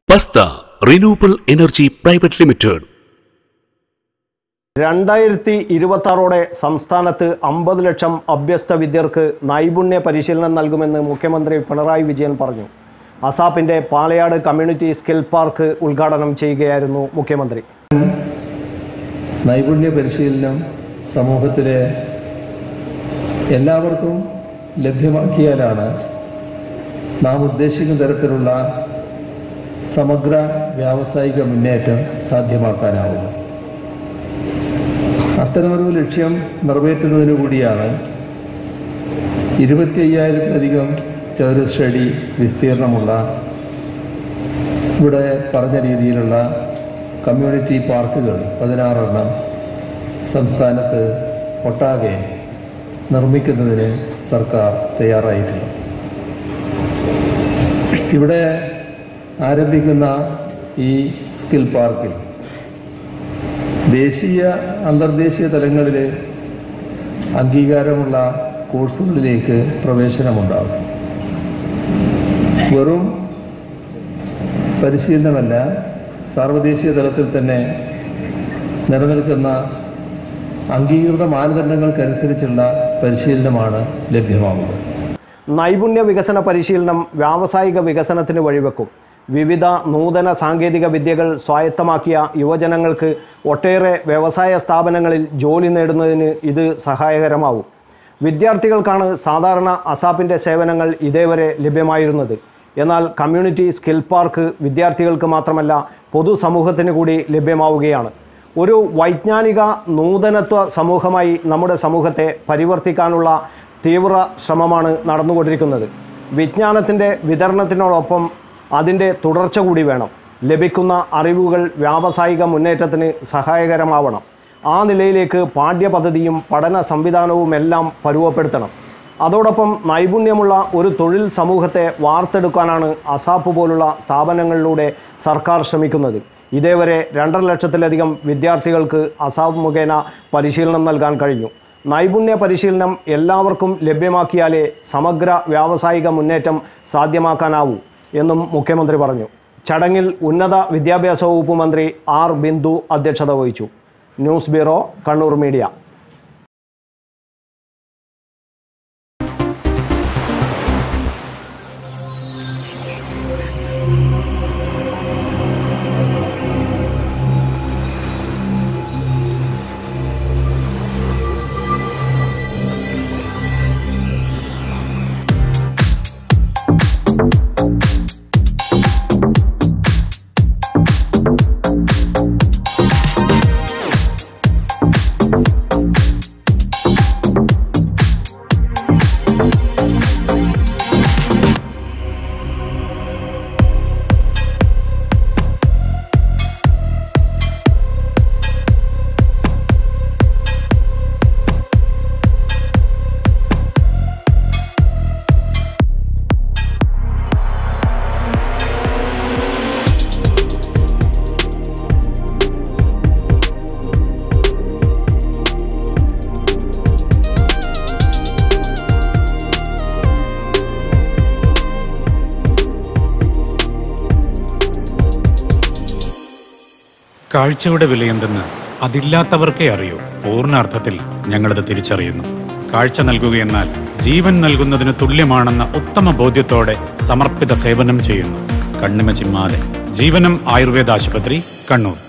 പസ്ത renewable energy private limited രണ്ടായിരത്തി ഇരുപത്താറോടെ സംസ്ഥാനത്ത് അമ്പത് ലക്ഷം അഭ്യസ്ത വിദ്യർക്ക് നൈപുണ്യ പരിശീലനം നൽകുമെന്ന് മുഖ്യമന്ത്രി പിണറായി വിജയൻ പറഞ്ഞു അസാപ്പിന്റെ പാലയാട് കമ്മ്യൂണിറ്റി സ്കിൽ പാർക്ക് ഉദ്ഘാടനം ചെയ്യുകയായിരുന്നു മുഖ്യമന്ത്രി നൈപുണ്യ പരിശീലനം സമൂഹത്തിലെ എല്ലാവർക്കും ലഭ്യമാക്കിയാലാണ് നാം ഉദ്ദേശിക്കുന്ന തരത്തിലുള്ള സമഗ്ര വ്യാവസായിക മുന്നേറ്റം സാധ്യമാക്കാനാവുക അത്തരമൊരു ലക്ഷ്യം നിറവേറ്റുന്നതിനു കൂടിയാണ് ഇരുപത്തി അയ്യായിരത്തിലധികം ചതുരശ്രടി വിസ്തീർണമുള്ള ഇവിടെ പറഞ്ഞ രീതിയിലുള്ള കമ്മ്യൂണിറ്റി പാർക്കുകൾ പതിനാറെണ്ണം സംസ്ഥാനത്ത് ഒട്ടാകെ നിർമ്മിക്കുന്നതിന് സർക്കാർ തയ്യാറായിട്ടുണ്ട് ഇവിടെ ആരംഭിക്കുന്ന ഈ സ്കിൽ പാർക്കിൽ ദേശീയ അന്തർദേശീയ തലങ്ങളിൽ അംഗീകാരമുള്ള കോഴ്സുകളിലേക്ക് പ്രവേശനമുണ്ടാകും വെറും പരിശീലനമല്ല സാർവദേശീയ തലത്തിൽ തന്നെ നിലനിൽക്കുന്ന അംഗീകൃത മാനദണ്ഡങ്ങൾക്കനുസരിച്ചുള്ള പരിശീലനമാണ് ലഭ്യമാകുന്നത് നൈപുണ്യ വികസന പരിശീലനം വ്യാവസായിക വികസനത്തിന് വഴിവെക്കും വിവിധ നൂതന സാങ്കേതിക വിദ്യകൾ സ്വായത്തമാക്കിയ യുവജനങ്ങൾക്ക് ഒട്ടേറെ വ്യവസായ സ്ഥാപനങ്ങളിൽ ജോലി നേടുന്നതിന് ഇത് സഹായകരമാവും വിദ്യാർത്ഥികൾക്കാണ് സാധാരണ അസാപ്പിൻ്റെ സേവനങ്ങൾ ഇതേവരെ ലഭ്യമായിരുന്നത് എന്നാൽ കമ്മ്യൂണിറ്റി സ്കിൽ പാർക്ക് വിദ്യാർത്ഥികൾക്ക് മാത്രമല്ല പൊതുസമൂഹത്തിന് കൂടി ലഭ്യമാവുകയാണ് ഒരു വൈജ്ഞാനിക നൂതനത്വ സമൂഹമായി നമ്മുടെ സമൂഹത്തെ പരിവർത്തിക്കാനുള്ള തീവ്ര ശ്രമമാണ് നടന്നുകൊണ്ടിരിക്കുന്നത് വിജ്ഞാനത്തിൻ്റെ വിതരണത്തിനോടൊപ്പം അതിൻ്റെ തുടർച്ച കൂടി വേണം ലഭിക്കുന്ന അറിവുകൾ വ്യാവസായിക മുന്നേറ്റത്തിന് സഹായകരമാവണം ആ നിലയിലേക്ക് പാഠ്യപദ്ധതിയും പഠന സംവിധാനവുമെല്ലാം പരുവപ്പെടുത്തണം അതോടൊപ്പം നൈപുണ്യമുള്ള ഒരു തൊഴിൽ സമൂഹത്തെ വാർത്തെടുക്കാനാണ് അസാപ്പ് പോലുള്ള സ്ഥാപനങ്ങളിലൂടെ സർക്കാർ ശ്രമിക്കുന്നത് ഇതേവരെ രണ്ടര ലക്ഷത്തിലധികം വിദ്യാർത്ഥികൾക്ക് അസാപ്പ് മുഖേന പരിശീലനം നൽകാൻ കഴിഞ്ഞു നൈപുണ്യ പരിശീലനം എല്ലാവർക്കും ലഭ്യമാക്കിയാലേ സമഗ്ര വ്യാവസായിക മുന്നേറ്റം സാധ്യമാക്കാനാവൂ എന്നും മുഖ്യമന്ത്രി പറഞ്ഞു ചടങ്ങിൽ ഉന്നത വിദ്യാഭ്യാസ വകുപ്പ് മന്ത്രി ആർ ബിന്ദു അധ്യക്ഷത വഹിച്ചു ന്യൂസ് ബ്യൂറോ കണ്ണൂർ മീഡിയ കാഴ്ചയുടെ വിലയെന്തെന്ന് അതില്ലാത്തവർക്കേ അറിയൂ പൂർണ്ണാർത്ഥത്തിൽ ഞങ്ങളത് തിരിച്ചറിയുന്നു കാഴ്ച നൽകുകയെന്നാൽ ജീവൻ നൽകുന്നതിന് തുല്യമാണെന്ന ഉത്തമ ബോധ്യത്തോടെ സമർപ്പിത സേവനം ചെയ്യുന്നു കണ്ണിമ ചിമ്മാതെ ജീവനം ആയുർവേദ ആശുപത്രി കണ്ണൂർ